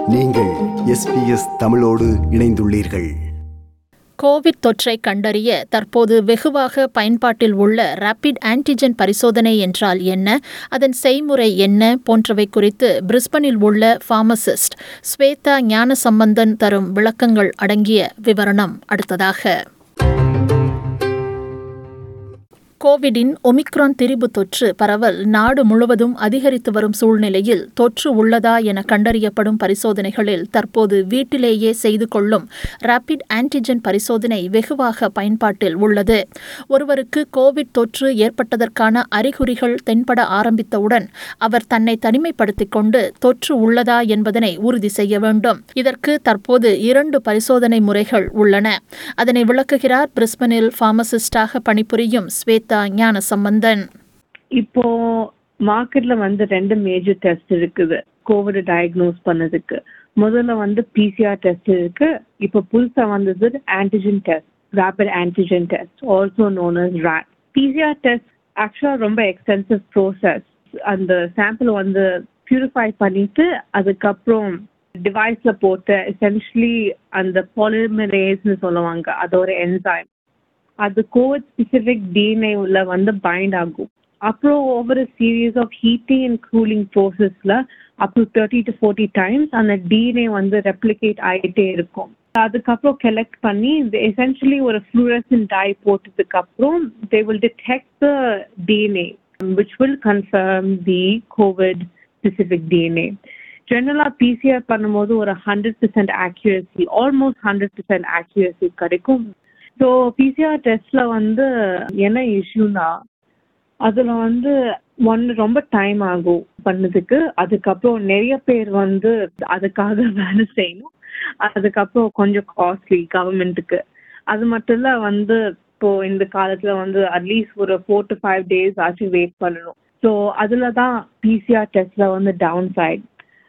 நீங்கள் எஸ்பிஎஸ் தமிழோடு இணைந்துள்ளீர்கள் கோவிட் தொற்றை கண்டறிய தற்போது வெகுவாக பயன்பாட்டில் உள்ள ரேபிட் ஆன்டிஜென் பரிசோதனை என்றால் என்ன அதன் செய்முறை என்ன போன்றவை குறித்து பிரிஸ்பனில் உள்ள ஃபார்மசிஸ்ட் ஸ்வேதா ஞானசம்பந்தன் தரும் விளக்கங்கள் அடங்கிய விவரணம் அடுத்ததாக கோவிடின் ஒமிக்ரான் திரிபு தொற்று பரவல் நாடு முழுவதும் அதிகரித்து வரும் சூழ்நிலையில் தொற்று உள்ளதா என கண்டறியப்படும் பரிசோதனைகளில் தற்போது வீட்டிலேயே செய்து கொள்ளும் ரேபிட் ஆன்டிஜென் பரிசோதனை வெகுவாக பயன்பாட்டில் உள்ளது ஒருவருக்கு கோவிட் தொற்று ஏற்பட்டதற்கான அறிகுறிகள் தென்பட ஆரம்பித்தவுடன் அவர் தன்னை தனிமைப்படுத்திக் கொண்டு தொற்று உள்ளதா என்பதனை உறுதி செய்ய வேண்டும் இதற்கு தற்போது இரண்டு பரிசோதனை முறைகள் உள்ளன அதனை விளக்குகிறார் பிரிஸ்பனில் பார்மசிஸ்டாக பணிபுரியும் ஸ்வேதா ஞான சம்பந்தன் இப்போ மார்க்கெட்ல வந்து ரெண்டு மேஜர் டெஸ்ட் இருக்குது கோவிட் டயக்னோஸ் பண்ணதுக்கு முதல்ல வந்து பிசிஆர் டெஸ்ட் இருக்கு இப்போ புதுசா வந்தது antigen test rapid antigen test also known as RT PCR test ஆக்சுவலா ரொம்ப எக்ஸ்டென்சிவ் ப்ரோசஸ் அந்த சாம்பிள் வந்து பியூரிஃபை பண்ணிட்டு அதுக்கப்புறம் டிவைஸ்ல போட்டு எசென்ஷியலி அந்த பாலிமரேஸ்னு சொல்லுவாங்க அது ஒரு என்சைம் அது கோவிட் ஸ்பெசிஃபிக் டிஎன்ஏ உள்ள வந்து பைண்ட் ஆகும் அப்புறம் ஒவ்வொரு series of heating and cooling ப்ரோசஸ்ல up to thirty to forty times அந்த டிஎன்ஏ வந்து ரெப்ளிகேட் ஆகிட்டே இருக்கும் அதுக்கப்புறம் கலெக்ட் பண்ணி எசென்ஷியலி ஒரு ஃப்ளூரசன் டை போட்டதுக்கு அப்புறம் they will detect the DNA which will confirm the COVID specific DNA ஜென்ரலாக பிசிஆர் பண்ணும்போது ஒரு hundred percent accuracy almost hundred percent accuracy கிடைக்கும் ஸோ பிசிஆர் டெஸ்ட்ல வந்து என்ன இஷ்யூனா அதுல வந்து ஒன்று ரொம்ப டைம் ஆகும் பண்ணதுக்கு அதுக்கப்புறம் நிறைய பேர் வந்து அதுக்காக வேலை செய்யணும் அதுக்கப்புறம் கொஞ்சம் காஸ்ட்லி கவர்மெண்ட்டுக்கு அது மட்டும் இல்ல வந்து இப்போ இந்த காலத்துல வந்து அட்லீஸ்ட் ஒரு ஃபோர் டு ஃபைவ் டேஸ் ஆச்சு வெயிட் பண்ணணும் ஸோ அதுல தான் பிசிஆர் டெஸ்ட்ல வந்து down side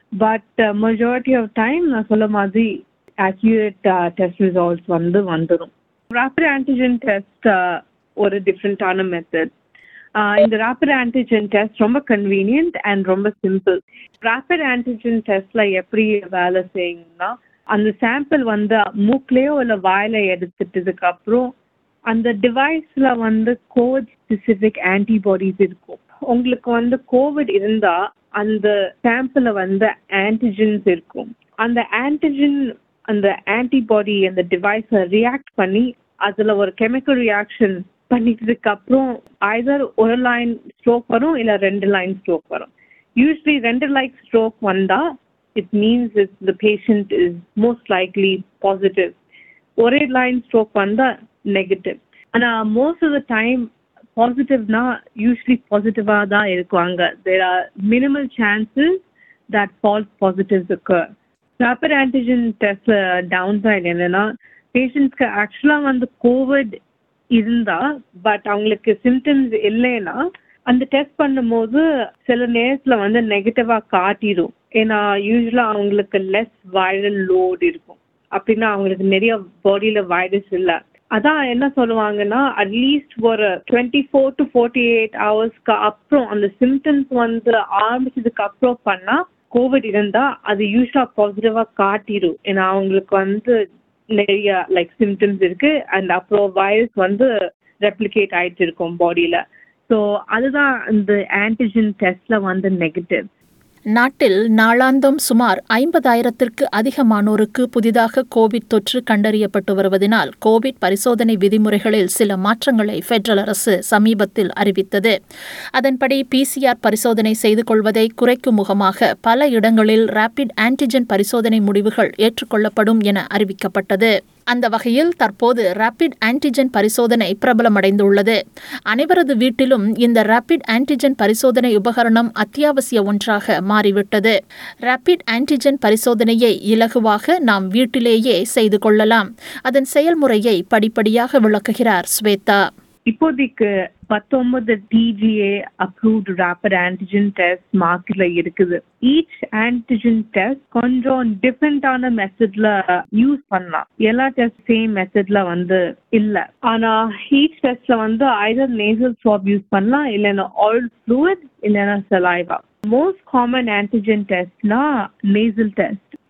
but majority of time நான் சொல்ல மாதிரி அக்யூரேட் டெஸ்ட் ரிசல்ட்ஸ் வந்து வந்துடும் ரேபிட் ஆன்டிஜென் டெஸ்ட் ஒரு டிஃப்ரெண்டான மெத்தட் இந்த ரேபிட் ஆன்டிஜென் டெஸ்ட் ரொம்ப கன்வீனியன்ட் அண்ட் ரொம்ப சிம்பிள் ரேபிட் ஆன்டிஜென் டெஸ்ட்ல எப்படி வேலை செய்யும்னா அந்த சாம்பிள் வந்து மூக்லயோ இல்லை வாயில எடுத்துட்டதுக்கு அப்புறம் அந்த டிவைஸ்ல வந்து கோவிட் ஸ்பெசிபிக் ஆன்டிபாடிஸ் இருக்கும் உங்களுக்கு வந்து கோவிட் இருந்தா அந்த சாம்பிள வந்து ஆன்டிஜென்ஸ் இருக்கும் அந்த ஆன்டிஜென் அந்த ஆன்டிபாடி அந்த டிவைஸை ரியாக்ட் பண்ணி அதுல ஒரு கெமிக்கல் ரியாக்ஷன் பண்ணிட்டதுக்கு அப்புறம் ஐதர் ஒரு லைன் ஸ்ட்ரோக் வரும் இல்ல ரெண்டு லைன் ஸ்ட்ரோக் வரும் யூஸ்வலி ரெண்டு லைக் ஸ்ட்ரோக் வந்தா it means it the patient is most likely positive ஒரே லைன் ஸ்ட்ரோக் வந்தா நெகட்டிவ் ஆனா மோஸ்ட் ஆஃப் த டைம் பாசிட்டிவ்னா யூஸ்வலி பாசிட்டிவா தான் இருக்குவாங்க there are minimal chances that false positives occur rapid antigen test down side என்னன்னா பேஷண்ட்ஸ்க்கு ஆக்சுவலாக வந்து கோவிட் இருந்தா பட் அவங்களுக்கு சிம்டம்ஸ் இல்லைன்னா அந்த டெஸ்ட் பண்ணும்போது சில நேரத்தில் வந்து நெகட்டிவாக காட்டிடும் ஏன்னா யூஸ்வலாக அவங்களுக்கு லெஸ் வைரல் லோட் இருக்கும் அப்படின்னா அவங்களுக்கு நிறைய பாடியில் வைரஸ் இல்லை அதான் என்ன சொல்லுவாங்கன்னா அட்லீஸ்ட் ஒரு twenty four to forty eight ஹவர்ஸ்க்கு அப்புறம் அந்த சிம்டம்ஸ் வந்து ஆரம்பிச்சதுக்கு அப்புறம் பண்ணால் கோவிட் இருந்தா அது யூஸ்வலா பாசிட்டிவா காட்டிடும் ஏன்னா அவங்களுக்கு வந்து நிறைய லைக் சிம்டம்ஸ் இருக்கு அண்ட் அப்புறம் வைரஸ் வந்து ரெப்ளிகேட் ஆயிட்டு இருக்கும் பாடியில ஸோ அதுதான் இந்த ஆன்டிஜென் டெஸ்ட்ல வந்து நெகட்டிவ் நாட்டில் நாளாந்தம் சுமார் ஐம்பதாயிரத்திற்கு அதிகமானோருக்கு புதிதாக கோவிட் தொற்று கண்டறியப்பட்டு வருவதனால் கோவிட் பரிசோதனை விதிமுறைகளில் சில மாற்றங்களை பெடரல் அரசு சமீபத்தில் அறிவித்தது அதன்படி பிசிஆர் பரிசோதனை செய்து கொள்வதை குறைக்கும் முகமாக பல இடங்களில் ரேபிட் ஆன்டிஜென் பரிசோதனை முடிவுகள் ஏற்றுக்கொள்ளப்படும் என அறிவிக்கப்பட்டது அந்த வகையில் தற்போது ரேபிட் ஆன்டிஜென் பரிசோதனை பிரபலமடைந்துள்ளது அனைவரது வீட்டிலும் இந்த ரேபிட் ஆன்டிஜென் பரிசோதனை உபகரணம் அத்தியாவசிய ஒன்றாக மாறிவிட்டது ரேபிட் ஆன்டிஜென் பரிசோதனையை இலகுவாக நாம் வீட்டிலேயே செய்து கொள்ளலாம் அதன் செயல்முறையை படிப்படியாக விளக்குகிறார் ஸ்வேதா இப்போதைக்கு பத்தொன்பது DGA approved rapid antigen test மார்க்கெட்ல இருக்குது ஈச் ஆன்டிஜென் டெஸ்ட் கொஞ்சம் டிஃப்ரெண்டான மெத்தட்ல யூஸ் பண்ணலாம் எல்லா டெஸ்ட் சேம் மெத்தட்ல வந்து இல்ல ஆனா ஈச் டெஸ்ட்ல வந்து ஐதர் நேசல் ஸ்வாப் யூஸ் பண்ணலாம் இல்லைன்னா ஆயில் ஃப்ளூயிட் இல்லைன்னா சலைவா மோஸ்ட் காமன் ஆன்டிஜென் டெஸ்ட்னா நேசல் டெஸ்ட்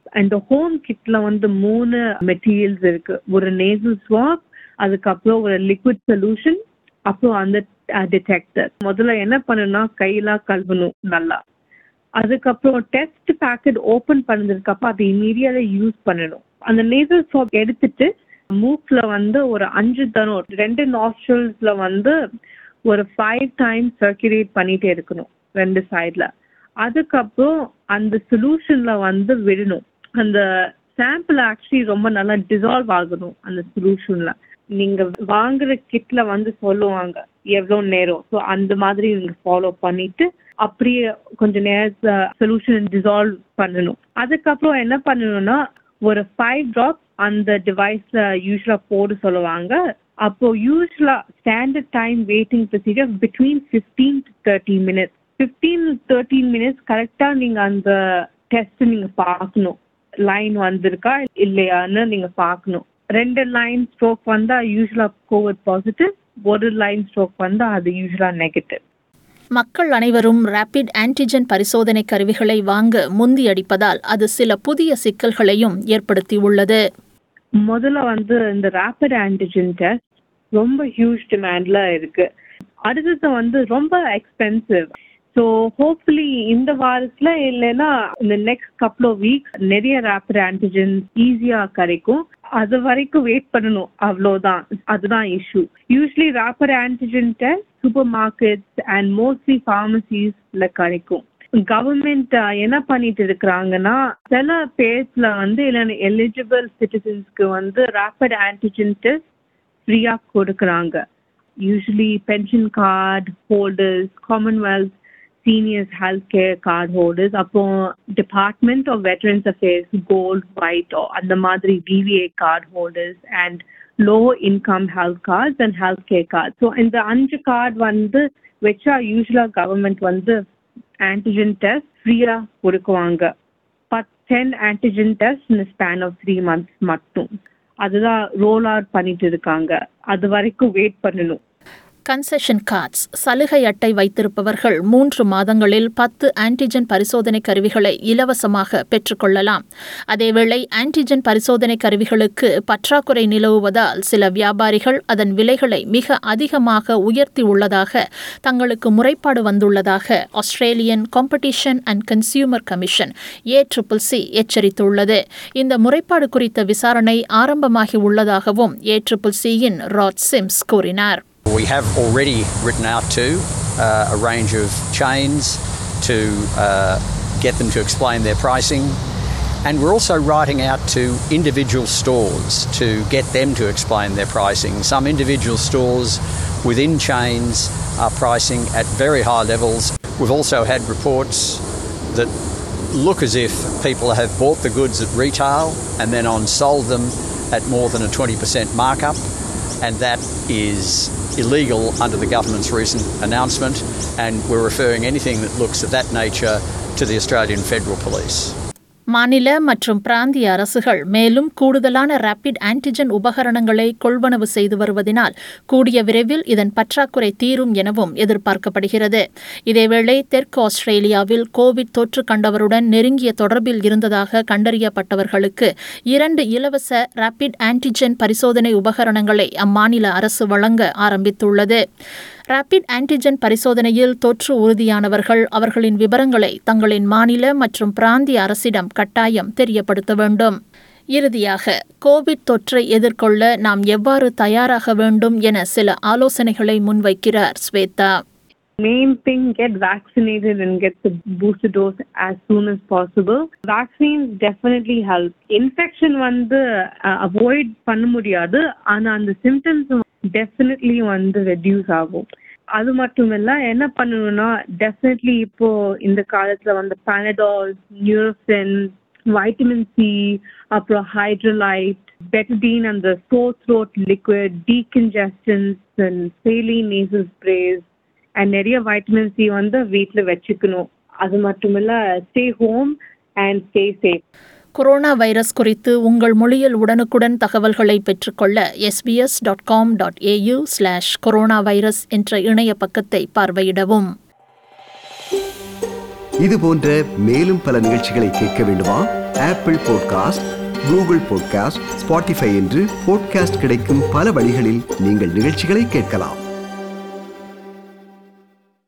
அந்த ஹோம் கிட்ல வந்து மூணு மெட்டீரியல்ஸ் இருக்கு ஒரு நேசல் ஸ்வாப் அதுக்கப்புறம் ஒரு லிக்விட் சொல்யூஷன் அப்புறம் அந்த டிடெக்டர் முதல்ல என்ன பண்ணணும்னா கையெல்லாம் கழுவணும் நல்லா அதுக்கப்புறம் டெஸ்ட் பேக்கெட் ஓபன் பண்ணதுக்கு அப்புறம் அதை இமீடியட்டா யூஸ் பண்ணணும் அந்த நேசல் ஸ்வாப் எடுத்துட்டு மூக்ல வந்து ஒரு அஞ்சு தரம் ரெண்டு நாஸ்ட்ரல்ஸ்ல வந்து ஒரு ஃபைவ் டைம்ஸ் சர்க்குலேட் பண்ணிட்டே இருக்கணும் ரெண்டு சைட்ல அதுக்கப்புறம் அந்த சொல்யூஷன்ல வந்து விடணும் அந்த சாம்பிள் ஆக்சுவலி ரொம்ப நல்லா டிசால்வ் ஆகணும் அந்த சொல்யூஷன்ல நீங்க வாங்குற கிட்ல வந்து சொல்லுவாங்க எவ்வளவு நேரம் ஸோ அந்த மாதிரி நீங்க ஃபாலோ பண்ணிட்டு அப்படியே கொஞ்ச நேரத்துல சொல்யூஷன் டிசால்வ் பண்ணணும் அதுக்கப்புறம் என்ன பண்ணணும்னா ஒரு ஃபைவ் ட்ராப் அந்த டிவைஸ்ல யூஸ்வலா போட சொல்லுவாங்க அப்போ யூஸ்வலா standard time waiting procedure between fifteen to thirty minutes fifteen thirteen minutes கரெக்டா நீங்க அந்த டெஸ்ட் நீங்க பார்க்கணும் லைன் வந்திருக்கா இல்லையான்னு நீங்க பார்க்கணும் ரெண்டு லைன் ஸ்ட்ரோக் வந்தா யூஸ்வலா கோவிட் பாசிட்டிவ் ஒரு லைன் ஸ்ட்ரோக் வந்தா அது யூஸ்வலா நெகட்டிவ் மக்கள் அனைவரும் ரேபிட் ஆன்டிஜென் பரிசோதனை கருவிகளை வாங்க முந்தியடிப்பதால் அது சில புதிய சிக்கல்களையும் ஏற்படுத்தியுள்ளது முதல்ல வந்து இந்த ரேபிட் ஆன்டிஜென் டெஸ்ட் ரொம்ப ஹியூஜ் டிமாண்ட்ல இருக்கு அடுத்தது வந்து ரொம்ப எக்ஸ்பென்சிவ் ஸோ ஹோப்ஃபுல்லி இந்த வாரத்துல இல்லைன்னா இந்த நெக்ஸ்ட் கப்புள் ஆஃப் வீக்ஸ் நிறைய ரேபிட் ஆன்டிஜென் ஈஸியா கிடைக்கும் அது வரைக்கும் வெயிட் பண்ணணும் அவ்வளோதான் அதுதான் issue usually rapid antigen test super markets and mostly ஃபார்மசிஸ்ல கிடைக்கும் கவர்மெண்ட் என்ன பண்ணிட்டு இருக்கிறாங்கன்னா சில பேர்ஸ்ல வந்து இல்லைன்னா எலிஜிபிள் சிட்டிசன்ஸ்க்கு வந்து ரேபிட் ஆன்டிஜென் டெஸ்ட் ஃப்ரீயா கொடுக்குறாங்க usually pension card holders Commonwealth seniors health care card holders அப்போ Department of Veterans Affairs gold white அந்த மாதிரி DVA card holders and low income health cards and health care card so இந்த அஞ்சு card வந்து வச்சா யூஸ்வலா கவர்மெண்ட் வந்து antigen test ஃப்ரீயா கொடுக்குவாங்க பத் டென் ஆன்டிஜென் டெஸ்ட் இந்த ஸ்பேன் ஆஃப் த்ரீ மந்த்ஸ் மட்டும் அதுதான் ரோல் அவுட் பண்ணிட்டு இருக்காங்க அது வரைக்கும் வெயிட் பண்ணணும் கன்செஷன் கார்ட்ஸ் சலுகை அட்டை வைத்திருப்பவர்கள் மூன்று மாதங்களில் பத்து ஆன்டிஜென் பரிசோதனை கருவிகளை இலவசமாக பெற்றுக்கொள்ளலாம் அதேவேளை ஆன்டிஜென் பரிசோதனை கருவிகளுக்கு பற்றாக்குறை நிலவுவதால் சில வியாபாரிகள் அதன் விலைகளை மிக அதிகமாக உயர்த்தி உள்ளதாக தங்களுக்கு முறைப்பாடு வந்துள்ளதாக Australian competition and consumer commission A triple C எச்சரித்துள்ளது இந்த முறைப்பாடு குறித்த விசாரணை ஆரம்பமாகி உள்ளதாகவும் ஏ ட்ரிபிள் சியின் ராட் சிம்ஸ் கூறினார் We have already written out to uh, a range of chains to uh, get them to explain their pricing. And we're also writing out to individual stores to get them to explain their pricing. Some individual stores within chains are pricing at very high levels. We've also had reports that look as if people have bought the goods at retail and then on sold them at more than a 20% markup. And that is illegal under the government's recent announcement, and we're referring anything that looks of that nature to the Australian Federal Police. மாநில மற்றும் பிராந்திய அரசுகள் மேலும் கூடுதலான rapid antigen உபகரணங்களை கொள்வனவு செய்து வருவதினால் கூடிய விரைவில் இதன் பற்றாக்குறை தீரும் எனவும் எதிர்பார்க்கப்படுகிறது இதேவேளை தெற்கு ஆஸ்திரேலியாவில் கோவிட் தொற்று கண்டவருடன் நெருங்கிய தொடர்பில் இருந்ததாக கண்டறியப்பட்டவர்களுக்கு இரண்டு இலவச ரேபிட் ஆன்டிஜென் பரிசோதனை உபகரணங்களை அம்மாநில அரசு வழங்க ஆரம்பித்துள்ளது ரேபிட் ஆன்டிஜென் பரிசோதனையில் தொற்று உறுதியானவர்கள் அவர்களின் விவரங்களை தங்களின் மாநில மற்றும் பிராந்திய அரசிடம் கட்டாயம் தெரியப்படுத்த வேண்டும் இறுதியாக கோவிட் தொற்றை எதிர்கொள்ள நாம் எவ்வாறு தயாராக வேண்டும் என சில ஆலோசனைகளை முன்வைக்கிறார் Shweta main thing get vaccinated and get the booster dose as soon as possible vaccines definitely help infection வந்து அவாய்ட் பண்ண முடியாது ஆனா அந்த சிம்டம்ஸ் டெஃபினெட்லி வந்து ரெடியூஸ் ஆகும் அது மட்டும் இல்ல என்ன பண்ணணும்னா டெஃபினெட்லி இப்போ இந்த காலத்துல வந்து பேனடால் நியூரோஃபின் வைட்டமின் சி அப்புறம் ஹைட்ரோலைட் பெட்டடீன் அந்த store throat liquid decongestants and saline nasal sprays and நிறைய வைட்டமின் சி வந்து வீட்டில் வச்சுக்கணும் அது மட்டும் இல்ல stay home and stay safe corona virus குறித்து உங்கள் மொழியில் உடனுக்குடன் தகவல்களை பெற்றுக்கொள்ள SBS dot com dot AU slash corona virus என்ற இணைய பக்கத்தை பார்வையிடவும் இது போன்ற மேலும் பல நிகழ்ச்சிகளை கேட்க வேண்டுமா Apple podcast Google podcast Spotify என்று பாட்காஸ்ட் கிடைக்கும் பல வழிகளில் நீங்கள் நிகழ்ச்சிகளை கேட்கலாம்